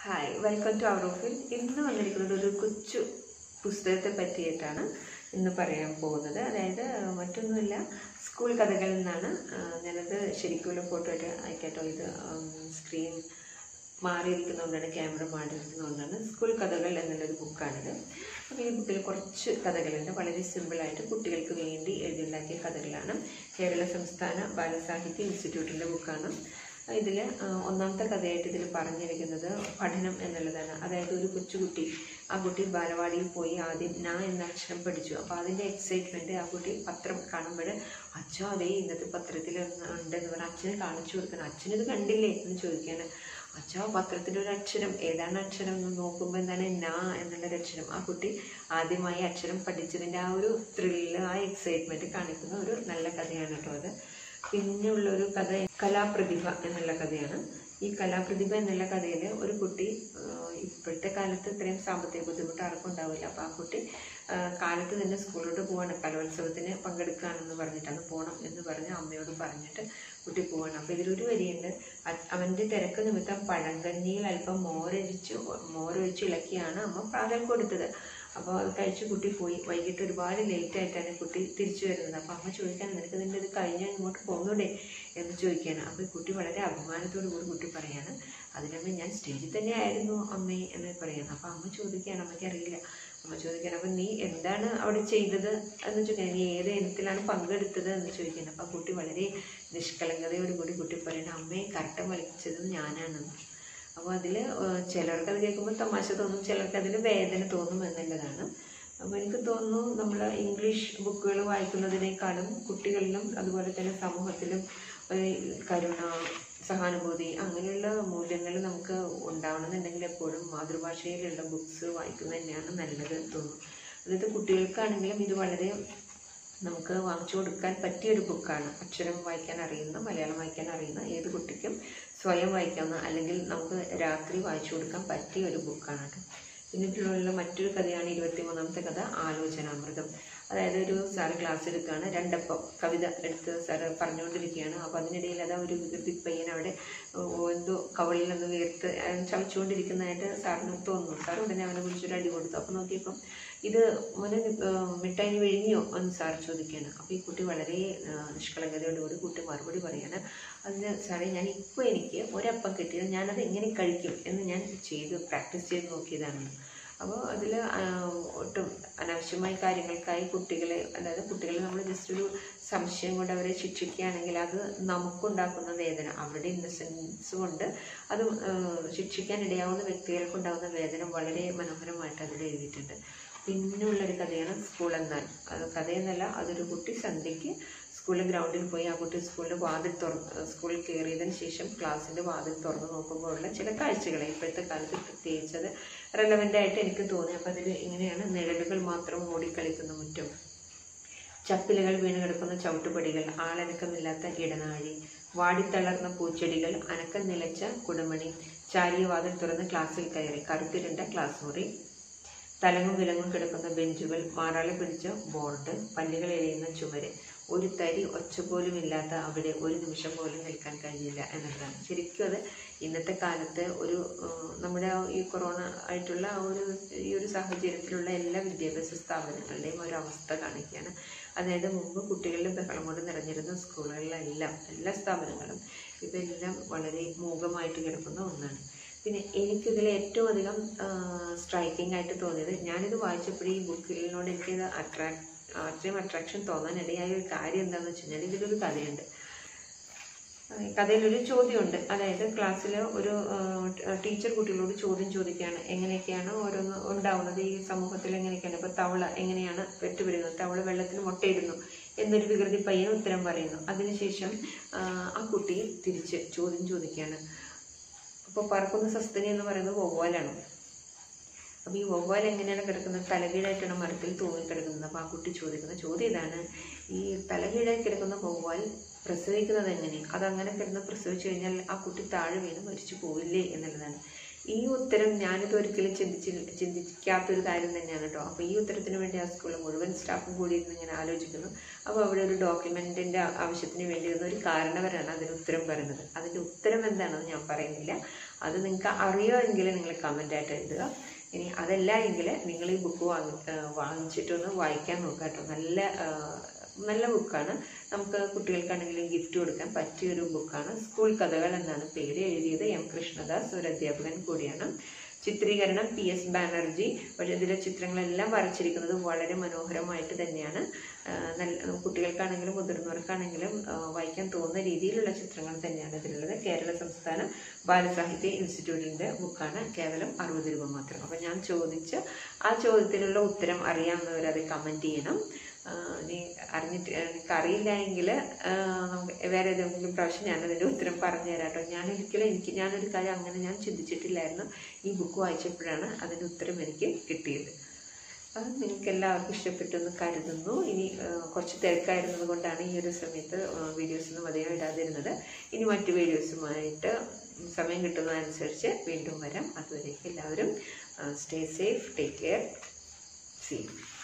hi welcome to our ഓഫിൽ ഇന്ന് വന്നിരിക്കുന്നത് ഒരു കൊച്ചു പുസ്തകത്തെ പറ്റിയിട്ടാണ് ഇന്ന് പറയാൻ പോകുന്നത് അതായത് മറ്റൊന്നുമില്ല സ്കൂൾ കഥകളിൽ നിന്നാണ് ആ, ഞാനത് ശരിക്കുള്ള ഫോട്ടോ ആയിട്ട് അയക്കാട്ടോ ഇത് സ്ക്രീൻ മാറിയിരിക്കുന്നതുകൊണ്ടാണ് ക്യാമറ മാറിയിരിക്കുന്നതുകൊണ്ടാണ് സ്കൂൾ കഥകൾ എന്നുള്ളൊരു ബുക്കാണിത് അപ്പോൾ ഈ ബുക്കിൽ കുറച്ച് കഥകളുണ്ട് വളരെ സിമ്പിളായിട്ട് കുട്ടികൾക്ക് വേണ്ടി എഴുതിയുണ്ടാക്കിയ കഥകളാണ് കേരള സംസ്ഥാന ബാലസാഹിത്യ ഇൻസ്റ്റിറ്റ്യൂട്ടിൻ്റെ ബുക്കാണ് ഇതിൽ ഒന്നാമത്തെ കഥയായിട്ട് ഇതിൽ പറഞ്ഞിരിക്കുന്നത് പഠനം എന്നുള്ളതാണ് അതായത് ഒരു കൊച്ചുകുട്ടി ആ കുട്ടി ബാലവാടിയിൽ പോയി ആദ്യം ന എന്ന അക്ഷരം പഠിച്ചു അപ്പോൾ അതിൻ്റെ എക്സൈറ്റ്മെൻറ്റ് ആ കുട്ടി പത്രം കാണുമ്പോൾ അച്ഛൻ അതേ ഇന്നത്തെ പത്രത്തിൽ ഉണ്ടെന്ന് പറഞ്ഞാൽ അച്ഛന് കാണിച്ചു കൊടുക്കണം അച്ഛനിത് കണ്ടില്ലേ എന്ന് ചോദിക്കുകയാണ് അച്ഛാ പത്രത്തിൻ്റെ ഒരു അക്ഷരം ഏതാണ് അക്ഷരം എന്ന് നോക്കുമ്പോൾ എന്താണ് ന എന്നുള്ളൊരു അക്ഷരം ആ കുട്ടി ആദ്യമായി അക്ഷരം പഠിച്ചതിൻ്റെ ആ ഒരു ത്രില്ല് ആ എക്സൈറ്റ്മെൻറ്റ് കാണിക്കുന്ന ഒരു നല്ല കഥയാണ് കേട്ടോ അത് പിന്നെയുള്ള ഒരു കഥ കലാപ്രതിഭ എന്നുള്ള കഥയാണ് ഈ കലാപ്രതിഭ എന്നുള്ള കഥയിൽ ഒരു കുട്ടി ആഹ് ഇപ്പോഴത്തെ കാലത്ത് ഇത്രയും സാമ്പത്തിക ബുദ്ധിമുട്ട് ആർക്കും ഉണ്ടാവില്ല അപ്പോൾ ആ കുട്ടി ആഹ് കാലത്ത് തന്നെ സ്കൂളിലോട്ട് പോവാണ് കലോത്സവത്തിന് പങ്കെടുക്കുകയാണെന്ന് പറഞ്ഞിട്ടാണ് പോകണം എന്ന് പറഞ്ഞ് അമ്മയോട് പറഞ്ഞിട്ട് കുട്ടി പോവാണ് അപ്പോൾ ഇതിലൊരു വരിയുണ്ട് അ- അവൻ്റെ തിരക്ക് നിമിത്തം പഴങ്കഞ്ഞിയിൽ അല്പം മോരൊഴിച്ച് മോരൊഴിച്ച് ഇളക്കിയാണ് അമ്മ പ്രാതൽ കൊടുത്തത് അപ്പോൾ അത് കഴിച്ച് കുട്ടി പോയി വൈകിട്ട് ഒരുപാട് ലേറ്റ് ആയിട്ടാണ് കുട്ടി തിരിച്ചു വരുന്നത് അപ്പോൾ അമ്മ ചോദിക്കാൻ നിനക്ക് നിൻ്റെ ഇത് കഴിഞ്ഞാൽ ഇങ്ങോട്ട് പോകുന്നൂടെ എന്ന് ചോദിക്കുകയാണ് അപ്പോൾ ഈ കുട്ടി വളരെ അഭിമാനത്തോടു കൂടി കുട്ടി പറയാണ് അതിനമ്മ ഞാൻ സ്റ്റേജിൽ തന്നെ ആയിരുന്നു അമ്മേ എന്ന് പറയാണ് അപ്പോൾ അമ്മ ചോദിക്കുകയാണ് അമ്മയ്ക്ക് അറിയില്ല അമ്മ ചോദിക്കുകയാണ് അപ്പം നീ എന്താണ് അവിടെ ചെയ്തത് എന്ന് ചോദിക്കാൻ നീ ഏത് ഇനത്തിലാണ് പങ്കെടുത്തത് എന്ന് ചോദിക്കുകയാണ് അപ്പോൾ ആ കുട്ടി വളരെ നിഷ്കളങ്കതയോട് കൂടി കുട്ടി പറയണം അമ്മയെ കറക്റ്റം വലിച്ചത് ഞാനാണെന്ന് അപ്പോൾ അതിൽ ചിലർക്ക് അത് കേൾക്കുമ്പോൾ തമാശ തോന്നും ചിലർക്ക് അതിൽ വേദന തോന്നും എന്നുള്ളതാണ് അപ്പോൾ എനിക്ക് തോന്നുന്നു നമ്മൾ ഇംഗ്ലീഷ് ബുക്കുകൾ വായിക്കുന്നതിനേക്കാളും കുട്ടികളിലും അതുപോലെ തന്നെ സമൂഹത്തിലും ഒരു കരുണ സഹാനുഭൂതി അങ്ങനെയുള്ള മൂല്യങ്ങൾ നമുക്ക് ഉണ്ടാവണമെന്നുണ്ടെങ്കിൽ എപ്പോഴും മാതൃഭാഷയിലുള്ള ബുക്സ് വായിക്കുന്നത് തന്നെയാണ് നല്ലത് എന്ന് തോന്നുന്നു അതായത് കുട്ടികൾക്കാണെങ്കിലും ഇത് വളരെ നമുക്ക് വാങ്ങിച്ചു കൊടുക്കാൻ പറ്റിയ ഒരു ബുക്കാണ് അക്ഷരം വായിക്കാൻ അറിയുന്ന മലയാളം വായിക്കാൻ അറിയുന്ന ഏത് കുട്ടിക്കും സ്വയം വായിക്കാവുന്ന അല്ലെങ്കിൽ നമുക്ക് രാത്രി വായിച്ചു കൊടുക്കാൻ പറ്റിയ ഒരു ബുക്കാണ് കേട്ടോ പിന്നെ ഇതിലുള്ള മറ്റൊരു കഥയാണ് ഇരുപത്തിമൂന്നാമത്തെ കഥ ആലോചനാമൃതം അതായത് ഒരു സാറ് ക്ലാസ് എടുക്കുകയാണ് രണ്ടപ്പം കവിത എടുത്ത് സാറ് പറഞ്ഞുകൊണ്ടിരിക്കുകയാണ് അപ്പോൾ അതിനിടയിൽ അതാ ഒരു വികൃതി പയ്യൻ അവിടെ ഓ, എന്തോ കവളിൽ നിന്ന് വീർത്ത് അയാൾ ചവച്ചുകൊണ്ടിരിക്കുന്നതായിട്ട് സാറിന് തോന്നുന്നു സാർ ഉടനെ അവനെ കുറിച്ചൊരു അടി കൊടുത്തു അപ്പോൾ നോക്കിയപ്പം ഇത് മോനെ മിഠായി വിഴിഞ്ഞോ എന്ന് സാർ ചോദിക്കുകയാണ് അപ്പോൾ ഈ കുട്ടി വളരെ ആ, നിഷ്കളങ്കതയോടുകൂടി കുട്ടി മറുപടി പറയാണ് അതിന് സാറേ ഞാൻ ഇപ്പോൾ എനിക്ക് ഒരപ്പം കിട്ടിയത് ഞാനത് എങ്ങനെ കഴിക്കും എന്ന് ഞാൻ ചെയ്ത് പ്രാക്ടീസ് ചെയ്ത് നോക്കിയതാണ് അപ്പോൾ അതിൽ ഒട്ടും അനാവശ്യമായ കാര്യങ്ങൾക്കായി കുട്ടികളെ അതായത് കുട്ടികളെ നമ്മൾ ജസ്റ്റ് ഒരു സംശയം കൊണ്ട് അവരെ ശിക്ഷിക്കുകയാണെങ്കിൽ അത് നമുക്കുണ്ടാക്കുന്ന വേദന അവരുടെ ഇന്നസെൻസ് കൊണ്ട് അത് ആ, ശിക്ഷിക്കാൻ ഇടയാവുന്ന വ്യക്തികൾക്കുണ്ടാകുന്ന വേദന വളരെ മനോഹരമായിട്ട് അതിൽ എഴുതിയിട്ടുണ്ട് പിന്നെയുള്ളൊരു കഥയാണ് സ്കൂൾ എന്നാൽ അത് കഥയെന്നല്ല അതൊരു കുട്ടി സന്ധ്യയ്ക്ക് സ്കൂളിൽ ഗ്രൗണ്ടിൽ പോയി ആ കുട്ടി സ്കൂളിൻ്റെ വാതിൽ തുറന്ന് സ്കൂളിൽ കയറിയതിന് ശേഷം ക്ലാസ്സിൻ്റെ വാതിൽ തുറന്ന് നോക്കുമ്പോഴുള്ള ചില കാഴ്ചകൾ ഇപ്പോഴത്തെ കാലത്ത് പ്രത്യേകിച്ച് അത് റെലവൻ്റ് ആയിട്ട് എനിക്ക് തോന്നി അപ്പോൾ അതിൽ ഇങ്ങനെയാണ് നിഴലുകൾ മാത്രം മൂടിക്കളിക്കുന്ന മുറ്റം ചപ്പിലകൾ വീണ് കിടക്കുന്ന ചവിട്ടുപടികൾ ആളനക്കമില്ലാത്ത ഇടനാഴി വാടിത്തളർന്ന പൂച്ചെടികൾ അനക്കം നിലച്ച കുടമണി ചാരിയ വാതിൽ തുറന്ന് ക്ലാസ്സിൽ കയറി കറുത്തിരുണ്ട ക്ലാസ് മുറി തലങ്ങും വിലങ്ങും കിടക്കുന്ന ബെഞ്ചുകൾ മാറാളെ പിടിച്ച ബോർഡ് പല്ലുകൾ എരിയുന്ന ചുമര് ഒരു തരി ഒച്ച പോലും ഇല്ലാത്ത അവിടെ ഒരു നിമിഷം പോലും നിൽക്കാൻ കഴിഞ്ഞില്ല എന്നുള്ളതാണ് ശരിക്കും അത് ഇന്നത്തെ കാലത്ത് ഒരു ഏഹ്, നമ്മുടെ ആ ഈ കൊറോണ ആയിട്ടുള്ള ആ ഒരു ഈ ഒരു സാഹചര്യത്തിലുള്ള എല്ലാ വിദ്യാഭ്യാസ സ്ഥാപനങ്ങളുടെയും ഒരു അവസ്ഥ കാണിക്കുകയാണ് അതായത് മുമ്പ് കുട്ടികളുടെ ബഹളം കൊണ്ട് നിറഞ്ഞിരുന്ന സ്കൂളുകളിലെല്ലാം എല്ലാ സ്ഥാപനങ്ങളും ഇപ്പം എല്ലാം വളരെ മൂകമായിട്ട് കിടക്കുന്ന ഒന്നാണ് പിന്നെ എനിക്കിതിൽ ഏറ്റവും അധികം സ്ട്രൈക്കിംഗ് ആയിട്ട് തോന്നിയത് ഞാനിത് വായിച്ചപ്പോഴേ ഈ ബുക്കിനോട് എനിക്കിത് അട്രാക്ട് അത്രയും അട്രാക്ഷൻ തോന്നാൻ ഇടയായ ഒരു കാര്യം എന്താണെന്ന് വെച്ച് കഴിഞ്ഞാൽ ഇതിലൊരു കഥയുണ്ട് ആ, ഈ കഥയിലൊരു ചോദ്യമുണ്ട് അതായത് ക്ലാസ്സിൽ ഒരു ടീച്ചർ കുട്ടികളോട് ചോദ്യം ചോദിക്കുകയാണ് എങ്ങനെയൊക്കെയാണ് ഓരോന്ന് ഉണ്ടാവുന്നത് ഈ സമൂഹത്തിൽ എങ്ങനെയൊക്കെയാണ് ഇപ്പോൾ തവള എങ്ങനെയാണ് പെറ്റുവരുന്നത് തവള വെള്ളത്തിൽ മുട്ടയിടുന്നു എന്നൊരു വികൃതി പയ്യൻ ഉത്തരം പറയുന്നു അതിനുശേഷം ആ, ആ കുട്ടി തിരിച്ച് ചോദ്യം ചോദിക്കുകയാണ് അപ്പോൾ പറക്കുന്ന സസ്തനി എന്ന് പറയുന്നത് വവ്വാലാണ് അപ്പോൾ ഈ വവ്വാൽ എങ്ങനെയാണ് കിടക്കുന്നത് തലകീഴായിട്ടാണ് മരത്തിൽ തൂങ്ങി കിടക്കുന്നത് അപ്പോൾ ആ കുട്ടി ചോദിക്കുന്ന ചോദ്യം ഇതാണ് ഈ തലകീഴായി കിടക്കുന്ന വവ്വാൽ പ്രസവിക്കുന്നത് എങ്ങനെ അതങ്ങനെ കിടന്ന് പ്രസവിച്ചു കഴിഞ്ഞാൽ ആ കുട്ടി താഴെ വീണ് മരിച്ചു പോവില്ലേ എന്നുള്ളതാണ് ഈ ഉത്തരം ഞാനിത് ഒരിക്കലും ചിന്തിച്ച് ചിന്തിക്കാത്തൊരു കാര്യം തന്നെയാണ് കേട്ടോ അപ്പോൾ ഈ ഉത്തരത്തിന് വേണ്ടി ആ സ്കൂളിൽ മുഴുവൻ സ്റ്റാഫും കൂടി ഇരുന്ന് ഇങ്ങനെ ആലോചിക്കുന്നു അപ്പോൾ അവിടെ ഒരു ഡോക്യുമെൻറ്റിൻ്റെ ആവശ്യത്തിന് വേണ്ടി ഇരുന്ന ഒരു കാരണവരാണ് അതിന് ഉത്തരം പറയുന്നത് അതിൻ്റെ ഉത്തരം എന്താണെന്ന് ഞാൻ പറയുന്നില്ല അത് നിങ്ങൾക്ക് അറിയുമെങ്കിൽ നിങ്ങൾ കമൻ്റായിട്ട് എഴുതുക ഇനി അതല്ല എങ്കിൽ നിങ്ങൾ ഈ ബുക്ക് വാങ്ങി ആ, വാങ്ങിച്ചിട്ടൊന്ന് വായിക്കാൻ നോക്കുക കേട്ടോ നല്ല ആ, നല്ല ബുക്കാണ് നമുക്ക് കുട്ടികൾക്കാണെങ്കിലും ഗിഫ്റ്റ് കൊടുക്കാൻ പറ്റിയൊരു ബുക്കാണ് സ്കൂൾ കഥകൾ എന്നാണ് പേര് എഴുതിയത് എം കൃഷ്ണദാസ് ഒരു അധ്യാപകൻ കൂടിയാണ് ചിത്രീകരണം പി എസ് ബാനർജി പക്ഷേ ഇതിലെ ചിത്രങ്ങളെല്ലാം വരച്ചിരിക്കുന്നത് വളരെ മനോഹരമായിട്ട് തന്നെയാണ് ആ, നല്ല കുട്ടികൾക്കാണെങ്കിലും മുതിർന്നവർക്കാണെങ്കിലും ആ, വായിക്കാൻ തോന്നുന്ന രീതിയിലുള്ള ചിത്രങ്ങൾ തന്നെയാണ് ഇതിലുള്ളത് കേരള സംസ്ഥാന ബാലസാഹിത്യ ഇൻസ്റ്റിറ്റ്യൂട്ടിൻ്റെ ബുക്കാണ് കേവലം അറുപത് രൂപ മാത്രം അപ്പോൾ ഞാൻ ചോദിച്ച ആ ചോദ്യത്തിനുള്ള ഉത്തരം അറിയാവുന്നവർ അത് കമൻറ്റ് ചെയ്യണം ആ, ഇനി അറിഞ്ഞിട്ട് എനിക്ക് അറിയില്ല എങ്കിൽ നമുക്ക് വേറെ ഏതെങ്കിലും പ്രാവശ്യം ഞാനതിൻ്റെ ഉത്തരം പറഞ്ഞു തരാം കേട്ടോ ഞാൻ ഒരിക്കലും എനിക്ക് ഞാനൊരു കാര്യം അങ്ങനെ ഞാൻ ചിന്തിച്ചിട്ടില്ലായിരുന്നു ഈ ബുക്ക് വായിച്ചപ്പോഴാണ് അതിൻ്റെ ഉത്തരം എനിക്ക് കിട്ടിയത് അത് നിങ്ങൾക്ക് എല്ലാവർക്കും ഇഷ്ടപ്പെട്ടെന്ന് കരുതുന്നു ഇനി ആ, കുറച്ച് തിരക്കായിരുന്നത് കൊണ്ടാണ് ഈ ഒരു സമയത്ത് വീഡിയോസൊന്നും അധികം ഇടാതിരുന്നത് ഇനി മറ്റു വീഡിയോസുമായിട്ട് സമയം കിട്ടുന്നതനുസരിച്ച് വീണ്ടും വരാം അതുവരേക്കും എല്ലാവരും stay safe take care see